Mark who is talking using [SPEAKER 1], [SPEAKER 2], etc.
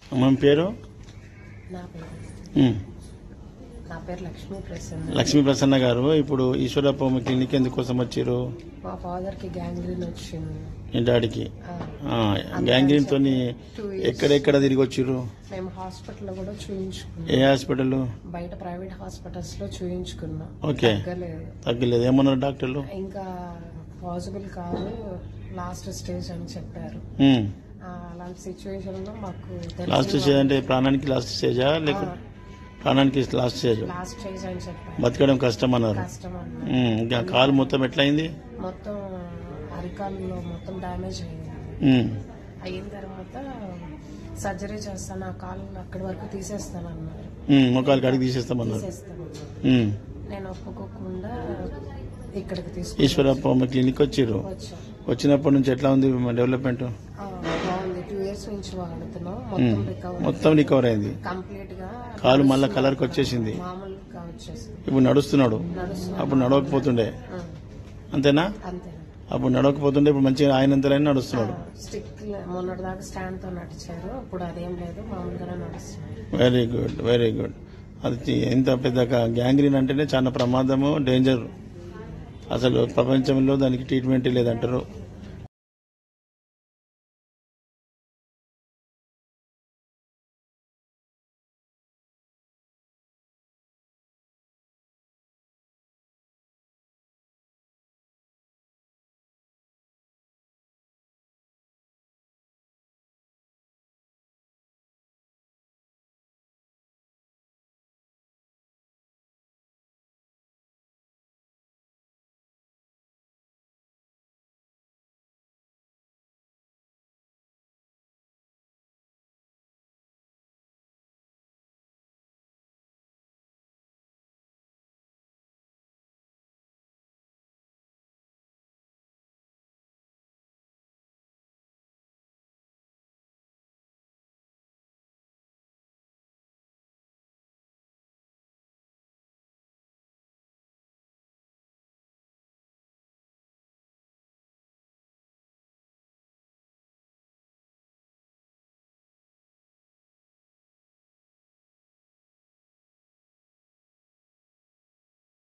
[SPEAKER 1] మన పేరు
[SPEAKER 2] నా పేరు
[SPEAKER 1] ఉమ్.
[SPEAKER 2] నా పేరు లక్ష్మీ ప్రసన్న
[SPEAKER 1] లక్ష్మీ ప్రసన్న గారు ఇప్పుడు ఈశ్వరప్ప క్లినిక్ ఎందుకోసం వచ్చారు
[SPEAKER 2] మా ఫాదర్ కి గ్యాంగ్రీన్ వచ్చింది
[SPEAKER 1] మీ డాడీకి
[SPEAKER 2] ఆ,
[SPEAKER 1] గ్యాంగ్రీన్ తోని
[SPEAKER 2] Two years.
[SPEAKER 1] ఎక్కడెక్కడ తిరిగి వచ్చిర్రు
[SPEAKER 2] మేము హాస్పిటల్లో కూడా చూయించుకున్నాం
[SPEAKER 1] ఏ హాస్పిటల్
[SPEAKER 2] బయట ప్రైవేట్ హాస్పిటల్స్ లో చూయించుకున్నాం
[SPEAKER 1] ఓకే.
[SPEAKER 2] తగ్గలేదు
[SPEAKER 1] తగ్గలేదు ఏమన్నారు డాక్టర్లు
[SPEAKER 2] ఇంకా పాసిబుల్ కాదు లాస్ట్ స్టేజ్ అని చెప్పారు
[SPEAKER 1] ఉమ్.
[SPEAKER 2] ఆ, అలాంటి సిచ్యువేషన్ లో మాకు
[SPEAKER 1] లాస్ట్ స్టేజ్ అంటే ప్రాణానికి లాస్ట్ స్టేజా లేకపోతే ప్రాణానికి లాస్ట్ స్టేజ్
[SPEAKER 2] లాస్ట్ స్టేజ్ అని చెప్పారు
[SPEAKER 1] బతకడం కష్టం అన్నారు
[SPEAKER 2] కష్టం అన్నారు
[SPEAKER 1] ఉమ్. ఇంకా కాలు మొత్తం ఎట్లయింది
[SPEAKER 2] మొత్తం అరికాల్లో మొత్తం డ్యామేజ్ అయింది
[SPEAKER 1] ఉమ్.
[SPEAKER 2] అయిన తర్వాత సర్జరీ చేస్తాను ఆ కాలు అక్కడి వరకు తీసేస్తాను అన్నారు
[SPEAKER 1] ఉమ్. మొక్కలు కడిగి తీసేస్తామన్నారు
[SPEAKER 2] తీసేస్తాను
[SPEAKER 1] ఉమ్.
[SPEAKER 2] నేను ఒప్పుకోకుండా ఇక్కడికి తీసుకు
[SPEAKER 1] ఈశ్వరప్ప క్లినిక్ వచ్చిర్రు
[SPEAKER 2] వచ్చాను
[SPEAKER 1] వచ్చినప్పటి నుంచి ఎట్లా ఉంది డెవలప్మెంట్
[SPEAKER 2] ఆ, బాగుంది టూ ఇయర్స్ నుంచి వాడుతున్నాం మొత్తం రికవర్
[SPEAKER 1] మొత్తం రికవర్ అయింది
[SPEAKER 2] కంప్లీట్ గా
[SPEAKER 1] కాలు మళ్ళా కలర్కి వచ్చేసింది
[SPEAKER 2] మామూలుగా వచ్చేసింది
[SPEAKER 1] ఇప్పుడు నడుస్తున్నాడు
[SPEAKER 2] నడుస్తున్నా
[SPEAKER 1] అప్పుడు నడవకపోతుండే
[SPEAKER 2] ఆ,
[SPEAKER 1] అంతేనా
[SPEAKER 2] అంతే
[SPEAKER 1] అప్పుడు నడవకపోతుండే ఇప్పుడు మంచిగా ఆయనంతలైనా నడుస్తున్నాడు
[SPEAKER 2] స్టిక్ మొన్నటి దాకా స్టాండ్ తో నడిచారు ఇప్పుడు అదేం లేదు మామూలుగానే నడుస్తున్నారు
[SPEAKER 1] వెరీ గుడ్ వెరీ గుడ్ అది ఎంత పెద్ద గ్యాంగ్రీన్ అంటేనే చాలా ప్రమాదము డేంజర్ అసలు ప్రపంచంలో దానికి ట్రీట్మెంట్ లేదంటారు